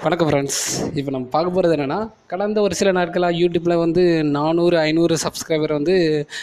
வணக்கம் ஃப்ரெண்ட்ஸ் இப்போ நம்ம பார்க்க போகிறது என்னென்னா கடந்த ஒரு சில நாட்களாக யூடியூப்பில் வந்து நானூறு ஐநூறு சப்ஸ்கிரைபர் வந்து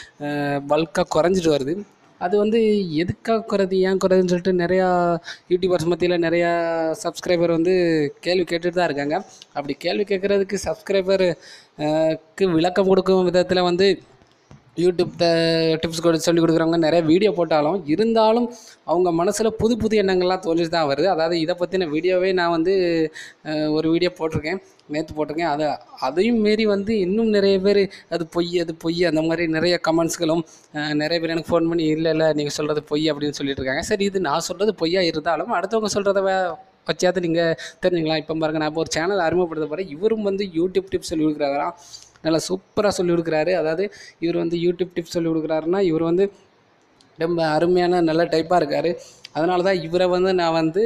பல்காக குறைஞ்சிட்டு வருது அது வந்து எதுக்காக குறையுது ஏன் குறையுதுன்னு சொல்லிட்டு நிறையா யூடியூபர்ஸ் மத்தியில் நிறையா சப்ஸ்கிரைபர் வந்து கேள்வி கேட்டுட்டு தான் இருக்காங்க அப்படி கேள்வி கேட்குறதுக்கு சப்ஸ்கிரைபர் க்கு விளக்கம் கொடுக்கும் விதத்தில் வந்து யூடியூப் டிப்ஸ் கொடு சொல்லி கொடுக்குறவங்க நிறைய வீடியோ போட்டாலும் இருந்தாலும் அவங்க மனசில் புது புது எண்ணங்கள்லாம் தோன்றிட்டு தான் வருது அதாவது இதை பற்றின வீடியோவே நான் வந்து அஹ், ஒரு வீடியோ போட்டிருக்கேன் நேற்று போட்டிருக்கேன் அதை அதையும் மீறி வந்து இன்னும் நிறைய பேர் அது பொய் அது பொய் அந்த மாதிரி நிறைய கமெண்ட்ஸ்களும் அஹ், நிறைய பேர் எனக்கு ஃபோன் பண்ணி இல்லை இல்லை நீங்கள் சொல்கிறது பொய் அப்படின்னு சொல்லிட்டு இருக்காங்க சரி இது நான் சொல்கிறது பொய்யா இருந்தாலும் அடுத்தவங்க சொல்கிறத வே வச்சாவது நீங்கள் தெரிஞ்சுக்கலாம் இப்போ பாருங்க நான் இப்போ ஒரு சேனல் அறிமுகப்படுத்த போகிறேன் இவரும் வந்து யூடியூப் டிப்ஸ் சொல்லி கொடுக்குறாராம் நல்லா சூப்பராக சொல்லி கொடுக்குறாரு அதாவது இவர் வந்து யூடியூப் டிப்ஸ் சொல்லி கொடுக்குறாருன்னா இவர் வந்து ரொம்ப அருமையான நல்ல டைப்பாக இருக்கார் அதனால தான் இவரை வந்து நான் வந்து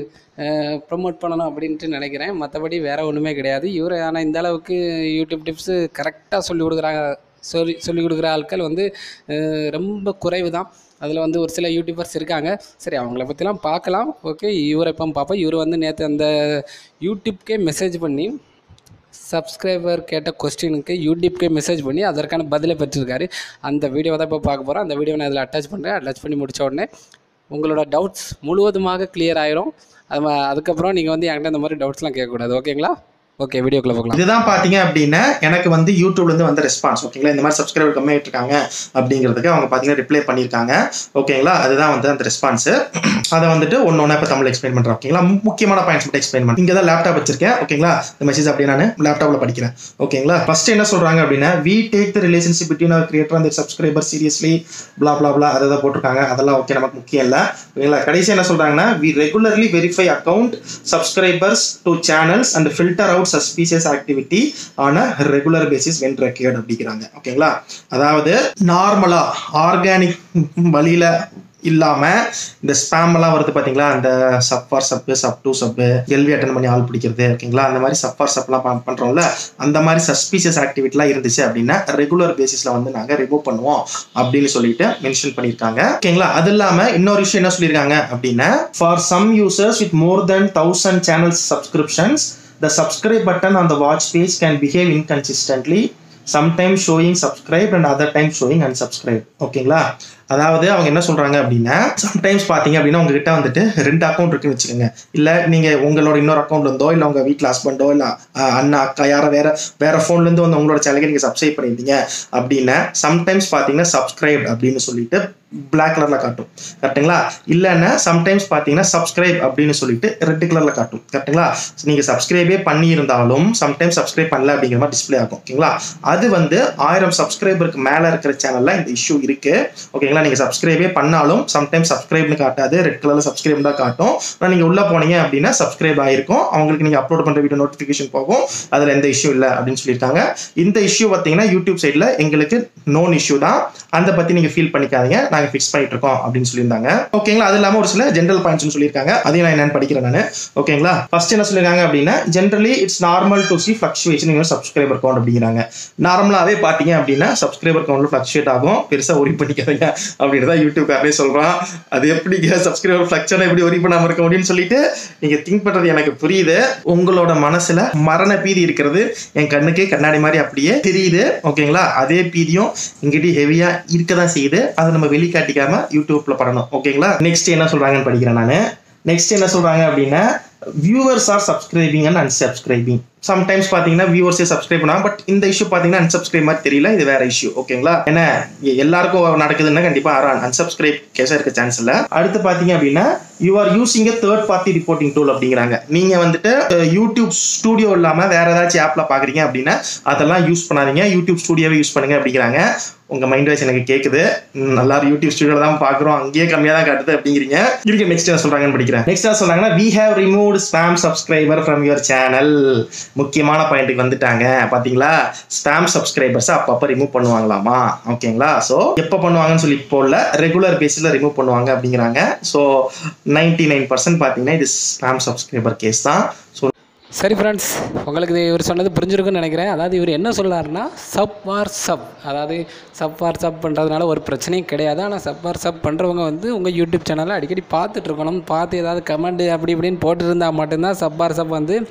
ப்ரமோட் பண்ணணும் அப்படின்ட்டு நினைக்கிறேன் மற்றபடி வேறு ஒன்றுமே கிடையாது இவர் ஆனால் இந்த அளவுக்கு யூடியூப் டிப்ஸு கரெக்டாக சொல்லி கொடுக்குறாங்க சொல்லி சொல்லி கொடுக்குற ஆட்கள் வந்து அஹ், ரொம்ப குறைவு தான் அதில் வந்து ஒரு சில யூடியூபர்ஸ் இருக்காங்க சரி அவங்கள பற்றிலாம் பார்க்கலாம் ஓகே இவரை இப்போ பார்ப்போம் இவர் வந்து நேற்று அந்த யூடியூப்கே மெசேஜ் பண்ணி சப்ஸ்கிரைபர் கேட்ட கொஸ்டினுக்கு யூடியூப்கே மெசேஜ் பண்ணி அதற்கான பதிலை பெற்றிருக்காரு அந்த வீடியோ தான் இப்போ பார்க்க போகிறோம் அந்த வீடியோ நான் இதில் அட்டாச் பண்ணுறேன் அட்டாச் பண்ணி முடிச்ச உடனே உங்களோட டவுட்ஸ் முழுவதுமாக clear ஆயிரும் அது அதுக்கப்புறம் நீங்கள் வந்து என்கிட்ட இந்த மாதிரி டவுட்ஸ்லாம் கேட்கக்கூடாது ஓகேங்களா ஓகே வீடியோக்குள்ளே போகலாம் இதுதான் பாத்தீங்க அப்படின்னா எனக்கு வந்து யூடியூப்ல இருந்து வந்த ரெஸ்பான்ஸ் ஓகேங்களா இந்த மாதிரி சப்ஸ்கிரைபர் கம்மியாயிட்டு இருக்காங்க அப்படிங்கிறதுக்கு அவங்க பாத்தீங்கன்னா ரிப்ளை பண்ணியிருக்காங்க ஓகேங்களா அதுதான் வந்து அந்த ரெஸ்பான்ஸ் அதை வந்துட்டு ஒன்று ஒன்றா இப்போ தமிழ் எக்ஸ்பிளைன் பண்றேன் ஓகேங்களா மு- முக்கியமான பாயிண்ட்ஸ் மட்டும் எக்ஸ்பிளைன் பண்ணி இங்கே தான் லேப்டாப் வச்சிருக்கேன் ஓகேங்களா இந்த மெசேஜ் அப்படியே நான் லேப்டாப்ல படிக்கிறேன் ஓகேங்களா ஃபர்ஸ்ட் என்ன சொல்றாங்க அப்படின்னா we take the relationship between our creator அந்த subscriber seriously blah blah blah அதை தான் போட்டிருக்காங்க அதெல்லாம் ஓகே நமக்கு முக்கியம் இல்லை ஓகேங்களா கடைசி என்ன சொல்றாங்கன்னா we regularly verify account subscribers to channels and filter out suspicious activity on a regular basis when required அப்படிங்கிறாங்க ஓகேங்களா அதாவது நார்மலா ஆர்கானிக் வழியில இல்லாம இந்த ஸ்பேம் எல்லாம் வருது பாத்தீங்களா அந்த sub for sub sub to sub எல்வி அட்டன் பண்ணி ஆள் பிடிக்கிறது ஓகேங்களா அந்த மாதிரி சப் ஃபார் சப்லாம் பண்- பண்றோம்ல அந்த மாதிரி சஸ்பீசியஸ் ஆக்டிவிட்டிலாம் இருந்துச்சு அப்படின்னா ரெகுலர் பேசிஸ்ல வந்து நாங்க ரிமூவ் பண்ணுவோம் அப்படின்னு சொல்லிட்டு மென்ஷன் பண்ணியிருக்காங்க ஓகேங்களா அது இல்லாம இன்னொரு விஷயம் என்ன சொல்லியிருக்காங்க அப்படின்னா for some users with more than thousand channels subscriptions the subscribe button on the watch page can behave inconsistently sometimes showing subscribe and other times showing unsubscribe ஓகேங்களா அதாவது அவங்க என்ன சொல்றாங்க அப்படின்னா சம்டைம்ஸ் பாத்தீங்க அப்படின்னா உங்ககிட்ட வந்துட்டு ரெண்டு அக்கௌண்ட் இருக்குன்னு வச்சுக்கோங்க இல்ல நீங்க உங்களோட இன்னொரு அக்கௌண்ட்ல இருந்தோ இல்ல உங்க வீட்ல ஹஸ்பண்டோ இல்ல அஹ், அண்ணா அக்கா யாரோ வேற வேற போன்ல இருந்து வந்து உங்களோட சேனலுக்கு நீங்க சப்ஸ்கிரைப் பண்ணிருந்தீங்க அப்படின்னா சம்டைம்ஸ் பாத்தீங்கன்னா சப்ஸ்கிரைப் அப்படின்னு சொல்லிட்டு பிளாக் கலர்ல காட்டும் கரெக்ட்டுங்களா இல்லைன்னா சம்டைம்ஸ் பாத்தீங்கன்னா சப்ஸ்கிரைப் அப்படின்னு சொல்லிட்டு ரெட் கலர்ல காட்டும் கரெக்ட்டுங்களா நீங்க சப்ஸ்கிரைபே பண்ணியிருந்தாலும் சம்டைம்ஸ் சப்ஸ்கிரைப் பண்ணல அப்படிங்கிற மாதிரி டிஸ்ப்ளே ஆகும் ஓகேங்களா அது வந்து ஆயிரம் சப்ஸ்கிரைபருக்கு மேல இருக்கிற சேனல்ல இந்த இஷ்யூ இருக்கு ஓகேங்களா நீங்க சப்ஸ்கிரைபே பண்ணாலும் சம்டைம்ஸ் சப்ஸ்கிரைப்னு காட்டாது ரெட் கலர்ல சப்ஸ்கிரைப் தான் காட்டும் ஆனா நீங்க உள்ள போனீங்க அப்படின்னா சப்ஸ்கிரைப் ஆயிருக்கும் அவங்களுக்கு நீங்க அப்லோட் பண்ற வீடியோ நோட்டிபிகேஷன் போகும் அதுல எந்த இஷ்யூ இல்லை அப்படின்னு சொல்லியிருக்காங்க இந்த இஷ்யூ பார்த்தீங்கன்னா யூடியூப் சைடில் எங்களுக்கு நோன் இஷ்யூ தான் அந்த பத்தி நீங்க ஃபீல் பண்ணிக்காதீங்க நாங்க ஃபிக்ஸ் பண்ணிட்டு இருக்கோம் அப்படின்னு சொல்லியிருந்தாங்க ஓகேங்களா அது இல்லாம ஒரு சில ஜென்ரல் பாயிண்ட்ஸ் சொல்லியிருக்காங்க அதையும் நான் என்னன்னு படிக்கிறேன் நான் ஓகேங்களா ஃபர்ஸ்ட் என்ன சொல்லியிருக்காங்க அப்படின்னா generally it's normal to see fluctuation in subscriber count அப்படிங்கிறாங்க நார்மலாவே பாத்தீங்க அப்படின்னா சப்ஸ்கிரைபர் கவுண்ட் ஃபிளக்சுவேட் ஆகும் பெருசா ஒரி பண்ணிக்காதீங்க அப்படின்னு தான் யூடியூப் காரனே சொல்றான் அது எப்படி சப்ஸ்கிரைபர் ஃபிளக்சர் எப்படி ஒரி பண்ணாம இருக்க முடியும்னு சொல்லிட்டு நீங்க திங்க் பண்றது எனக்கு புரியுது உங்களோட மனசுல மரண பீதி இருக்கிறது என் கண்ணுக்கு கண்ணாடி மாதிரி அப்படியே தெரியுது ஓகேங்களா அதே பீதியும் இங்கிட்ட ஹெவியா இருக்க தான் செய்யுது அதை நம்ம வெளிக்காட்டிக்காம யூடியூப்ல படணும் ஓகேங்களா நெக்ஸ்ட் என்ன சொல்றாங்கன்னு படிக்கிறேன் நான் நெக்ஸ்ட் என்ன சொல்றாங்க அப்படின்னா viewers are subscribing and unsubscribing sometimes பாத்தீங்கன்னா வியூவர்ஸே சப்ஸ்கிரைப் பண்ணாங்க பட் இந்த இஷ்யூ பாத்தீங்கன்னா unsubscribe மாதிரி தெரியல இது வேற இஷ்யூ ஓகேங்களா என்ன எ- எல்லாருக்கும் நடக்குதுன்னா கண்டிப்பா யாரும் unsubscribe கேஸா இருக்க சான்ஸ் இல்ல அடுத்து பாத்தீங்க அப்படின்னா you are using a third party reporting tool அப்படிங்கிறாங்க நீங்க வந்துட்டு அஹ், யூடியூப் ஸ்டூடியோ இல்லாம வேற ஏதாச்சும் ஆப்ல பாக்குறீங்க அப்படின்னா அதெல்லாம் யூஸ் பண்ணாதீங்க யூடியூப் ஸ்டூடியோவே யூஸ் பண்ணுங்க அப்படிங்கிறாங்க உங்க மைண்ட் வாய்ஸ் எனக்கு கேக்குது ம், எல்லாரும் யூடியூப் ஸ்டுடியோல தான் பாக்குறோம் அங்கேயே கம்மியா தான் காட்டுது அப்படிங்கிறீங்க இருக்கு நெக்ஸ்ட் என்ன சொல்றாங்கன்னு படிக்கிறேன் நெக்ஸ்ட் என்ன சொல்றாங்கன்னா we have removed spam subscriber from your channel முக்கியமான பாயிண்ட்டுக்கு வந்துட்டாங்க பாத்தீங்களா ஸ்பேம் சப்ஸ்கிரைபர்ஸ் அப்பப்ப ரிமூவ் பண்ணுவாங்களாமா ஓகேங்களா சோ எப்ப பண்ணுவாங்கன்னு சொல்லி போல ரெகுலர் பேசிஸ்ல ரிமூவ் பண்ணுவாங்க அப்படிங்கிறாங்க சோ நைன்டி நைன் பர்சன்ட் பாத்தீங்கன்னா இது ஸ்பேம் சப்ஸ்கிரைபர் கேஸ் தான் ஸோ சரி ஃப்ரெண்ட்ஸ் உங்களுக்கு இது இவர் சொன்னது புரிஞ்சிருக்குன்னு நினைக்கிறேன் அதாவது இவர் என்ன சொல்றாருன்னா சப் ஆர் சப் அதாவது சப் ஆர் சப் பண்ணுறதுனால ஒரு பிரச்சனையும் கிடையாது ஆனால் சப் ஆர் சப் பண்ணுறவங்க வந்து உங்கள் யூடியூப் சேனலை அடிக்கடி பார்த்துட்டு இருக்கணும் பார்த்து ஏதாவது கமெண்ட் அப்படி இப்படின்னு போட்டு இருந்தால் மட்டும்தான் சப் ஆர் சப் வந்து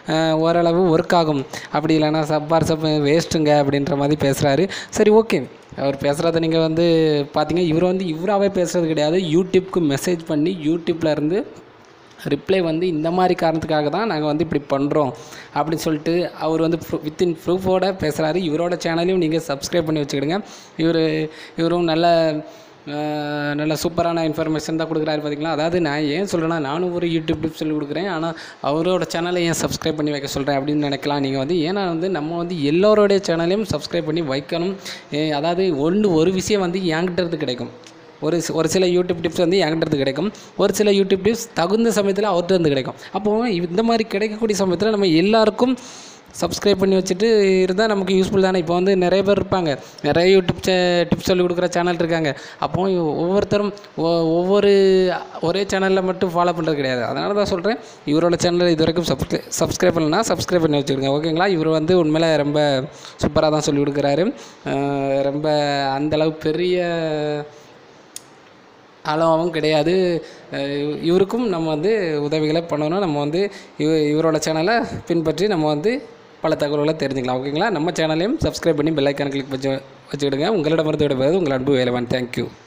அஹ், ஓரளவு ஒர்க் ஆகும் அப்படி இல்லைன்னா சப்பார் சப் வேஸ்ட்டுங்க அப்படின்ற மாதிரி பேசுகிறாரு சரி ஓகே அவர் பேசுகிறத நீங்கள் வந்து பார்த்தீங்க இவர் வந்து இவராகவே பேசுகிறது கிடையாது யூடியூப்க்கு மெசேஜ் பண்ணி யூடியூப்ல இருந்து ரிப்ளை வந்து இந்த மாதிரி காரணத்துக்காக தான் நாங்கள் வந்து இப்படி பண்ணுறோம் அப்படின்னு சொல்லிட்டு அவர் வந்து வித்தின் ப்ரூஃபோட பேசுகிறாரு இவரோட சேனலையும் நீங்கள் சப்ஸ்கிரைப் பண்ணி வச்சுக்கிடுங்க இவர் இவரும் நல்ல அஹ், நல்ல சூப்பரான இன்ஃபர்மேஷன் தான் கொடுக்குறாரு பார்த்தீங்களா அதாவது நான் ஏன் சொல்கிறேன்னா நானும் ஒரு யூடியூப் டிப் சொல்லி கொடுக்குறேன் ஆனால் அவரோட சேனலை ஏன் சப்ஸ்கிரைப் பண்ணி வைக்க சொல்கிறேன் அப்படின்னு நினைக்கலாம் நீங்கள் வந்து ஏன்னா வந்து நம்ம வந்து எல்லோருடைய சேனலையும் சப்ஸ்கிரைப் பண்ணி வைக்கணும் ஏ, அதாவது ஒன்று ஒரு விஷயம் வந்து என்கிட்ட இருந்து கிடைக்கும் ஒரு சி- ஒரு சில யூடியூப் டிப்ஸ் வந்து என்கிட்ட இருந்து கிடைக்கும் ஒரு சில யூடியூப் டிப்ஸ் தகுந்த சமயத்தில் அவர்கிட்ட இருந்து கிடைக்கும் அப்போது இந்த மாதிரி கிடைக்கக்கூடிய சமயத்தில் நம்ம எல்லாருக்கும் சப்ஸ்கிரைப் பண்ணி வச்சுட்டு இருந்தால் நமக்கு யூஸ்ஃபுல் தானே இப்போ வந்து நிறைய பேர் இருப்பாங்க நிறைய யூடியூப் சே டிப்ஸ் சொல்லி கொடுக்குற சேனல் இருக்காங்க அப்போ ஒவ்வொருத்தரும் ஒ- ஒவ்வொரு ஒரே சேனலில் மட்டும் ஃபாலோ பண்ணுறது கிடையாது அதனால தான் சொல்கிறேன் இவரோட சேனலில் இது வரைக்கும் சப்ஸ்கிரை சப்ஸ்கிரைப் பண்ணலனா சப்ஸ்கிரைப் பண்ணி வச்சுக்கிடுங்க ஓகேங்களா இவர் வந்து உண்மையில ரொம்ப சூப்பராக தான் சொல்லி கொடுக்குறாரு அஹ் ரொம்ப அந்தளவு பெரிய அளவாகவும் கிடையாது அஹ் இவருக்கும் நம்ம வந்து உதவிகளை பண்ணணும் நம்ம வந்து இவ இவரோட சேனலை பின்பற்றி நம்ம வந்து பல தகவல்களை தெரிஞ்சுக்கலாம் ஓகேங்களா நம்ம சேனலையும் சப்ஸ்கிரைப் பண்ணி பெல் ஐக்கான் கிளிக் வச்சு வச்சுக்கிடுங்க உங்களிடமிருந்து விடுவது உங்கள் அன்பு வேலைவான் தேங்க்யூ